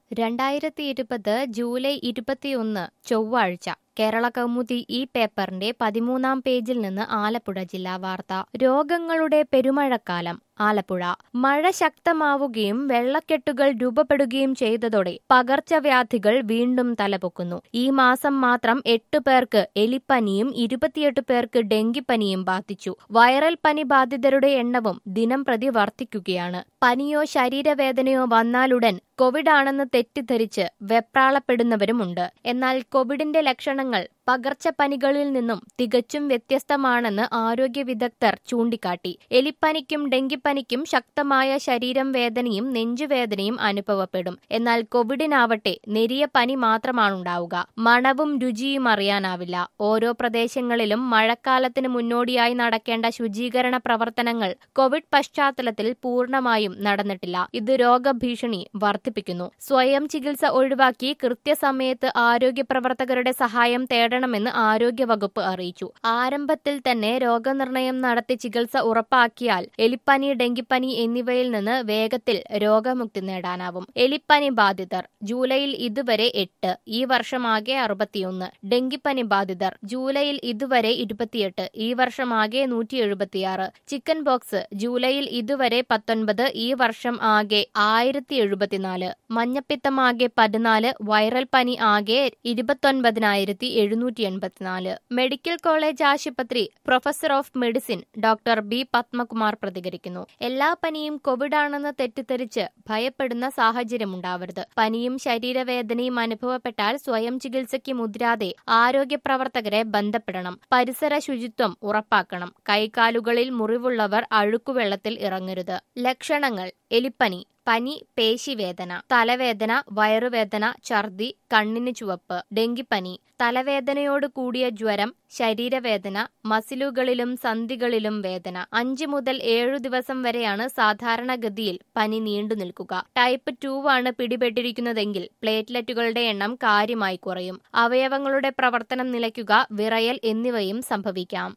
രണ്ടായിരത്തി ഇരുപത് ജൂലൈ ഇരുപത്തിയൊന്ന് ചൊവ്വാഴ്ച കേരള കൗമുദി ഈ പേപ്പറിന്റെ പതിമൂന്നാം പേജിൽ നിന്ന് ആലപ്പുഴ ജില്ലാ വാർത്ത രോഗങ്ങളുടെ പെരുമഴക്കാലം ആലപ്പുഴ മഴ ശക്തമാവുകയും വെള്ളക്കെട്ടുകൾ രൂപപ്പെടുകയും ചെയ്തതോടെ പകർച്ചവ്യാധികൾ വീണ്ടും തലപൊക്കുന്നു ഈ മാസം മാത്രം എട്ട് പേർക്ക് എലിപ്പനിയും ഇരുപത്തിയെട്ട് പേർക്ക് ഡെങ്കിപ്പനിയും ബാധിച്ചു വൈറൽ പനി ബാധിതരുടെ എണ്ണവും ദിനം പ്രതി വർദ്ധിക്കുകയാണ് പനിയോ ശരീരവേദനയോ വന്നാലുടൻ കോവിഡ് ആണെന്ന് തെറ്റിദ്ധരിച്ച് വെപ്രാളപ്പെടുന്നവരുമുണ്ട് എന്നാൽ കോവിഡിന്റെ ലക്ഷണങ്ങൾ പകർച്ചപ്പനികളിൽ നിന്നും തികച്ചും വ്യത്യസ്തമാണെന്ന് ആരോഗ്യ വിദഗ്ധർ ചൂണ്ടിക്കാട്ടി എലിപ്പനിക്കും ഡെങ്കിപ്പനിക്കും ശക്തമായ ശരീരം വേദനയും നെഞ്ചുവേദനയും അനുഭവപ്പെടും എന്നാൽ കോവിഡിനാവട്ടെ നെരിയ പനി മാത്രമാണുണ്ടാവുക മണവും രുചിയും അറിയാനാവില്ല ഓരോ പ്രദേശങ്ങളിലും മഴക്കാലത്തിന് മുന്നോടിയായി നടക്കേണ്ട ശുചീകരണ പ്രവർത്തനങ്ങൾ കോവിഡ് പശ്ചാത്തലത്തിൽ പൂർണ്ണമായും നടന്നിട്ടില്ല ഇത് രോഗഭീഷണി വർദ്ധിപ്പിക്കുന്നു സ്വയം ചികിത്സ ഒഴിവാക്കി കൃത്യസമയത്ത് ആരോഗ്യ പ്രവർത്തകരുടെ സഹായം തേടണമെന്ന് ആരോഗ്യവകുപ്പ് അറിയിച്ചു ആരംഭത്തിൽ തന്നെ രോഗനിർണയം നടത്തി ചികിത്സ ഉറപ്പാക്കിയാൽ എലിപ്പനി ഡെങ്കിപ്പനി എന്നിവയിൽ നിന്ന് വേഗത്തിൽ രോഗമുക്തി നേടാനാവും എലിപ്പനി ബാധിതർ ജൂലൈയിൽ ഇതുവരെ എട്ട് ഈ വർഷമാകെ അറുപത്തിയൊന്ന് ഡെങ്കിപ്പനി ബാധിതർ ജൂലൈയിൽ ഇതുവരെ ഇരുപത്തിയെട്ട് ഈ വർഷമാകെ നൂറ്റി എഴുപത്തിയാറ് ചിക്കൻ ബോക്സ് ജൂലൈയിൽ ഇതുവരെ പത്തൊൻപത് ഈ വർഷം ആകെ ആയിരത്തി എഴുപത്തിനാല് മഞ്ഞപ്പിത്തമാകെ പതിനാല് വൈറൽ പനി ആകെ ഇരുപത്തൊൻപതിനായിരത്തി എഴുന്നൂറ്റി എൺപത്തിനാല് മെഡിക്കൽ കോളേജ് ആശുപത്രി professor of medicine doctor B Padmakumar പ്രതികരിക്കുന്നു എല്ലാ പനിയും കോവിഡ് ആണെന്ന് തെറ്റിദ്ധരിച്ച് ഭയപ്പെടുന്ന സാഹചര്യമുണ്ടാവരുത് പനിയും ശരീരവേദനയും അനുഭവപ്പെട്ടാൽ സ്വയം ചികിത്സയ്ക്ക് മുതിരാതെ ആരോഗ്യ പ്രവർത്തകരെ ബന്ധപ്പെടണം പരിസര ശുചിത്വം ഉറപ്പാക്കണം കൈകാലുകളിൽ മുറിവുള്ളവർ അഴുക്കുവെള്ളത്തിൽ ഇറങ്ങരുത് ലക്ഷണങ്ങൾ എലിപ്പനി പനി പേശിവേദന തലവേദന വയറുവേദന ഛർദി കണ്ണിന് ചുവപ്പ് ഡെങ്കിപ്പനി തലവേദനയോട് കൂടിയ ജ്വരം ശരീരവേദന മസിലുകളിലും സന്ധികളിലും വേദന അഞ്ച് മുതൽ ഏഴു ദിവസം വരെയാണ് സാധാരണഗതിയിൽ പനി നീണ്ടു നിൽക്കുക ടൈപ്പ് ടു ആണ് പിടിപെട്ടിരിക്കുന്നതെങ്കിൽ പ്ലേറ്റ്ലെറ്റുകളുടെ എണ്ണം കാര്യമായി കുറയും അവയവങ്ങളുടെ പ്രവർത്തനം നിലയ്ക്കുക വിറയൽ എന്നിവയും സംഭവിക്കാം